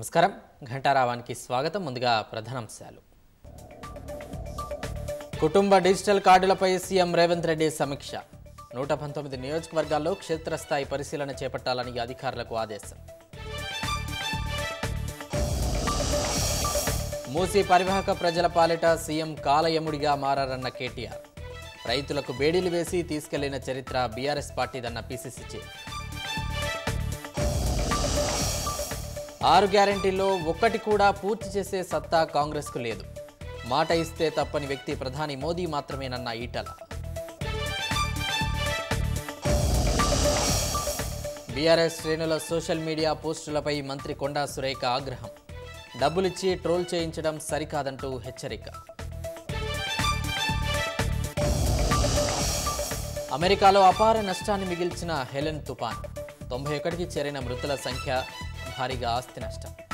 నమస్కారం ఘంటారావానికి స్వాగతం ముందుగా ప్రధానాంశాలు కుటుంబ డిజిటల్ కార్డులపై సీఎం రేవంత్ రెడ్డి సమీక్ష నూట పంతొమ్మిది నియోజకవర్గాల్లో క్షేత్రస్థాయి పరిశీలన చేపట్టాలని అధికారులకు ఆదేశం మూసీ పరివాహక ప్రజల పాలిట సీఎం కాలయముడిగా మారారన్న కేటీఆర్ రైతులకు బేడీలు వేసి తీసుకెళ్లిన చరిత్ర బీఆర్ఎస్ పార్టీదన్న పీసీసీ చీఫ్ ఆరు గ్యారంటీల్లో ఒక్కటి కూడా పూర్తి చేసే సత్తా కాంగ్రెస్కు లేదు మాట ఇస్తే తప్పని వ్యక్తి ప్రధాని మోదీ మాత్రమేనన్న ఈటల బీఆర్ఎస్ శ్రేణుల సోషల్ మీడియా పోస్టులపై మంత్రి కొండా సురేఖ ఆగ్రహం డబ్బులిచ్చి ట్రోల్ చేయించడం సరికాదంటూ హెచ్చరిక అమెరికాలో అపార నష్టాన్ని మిగిల్చిన హెలెన్ తుపాన్ తొంభై ఒకటికి చేరిన మృతుల సంఖ్య భారీగా ఆస్తి నష్టం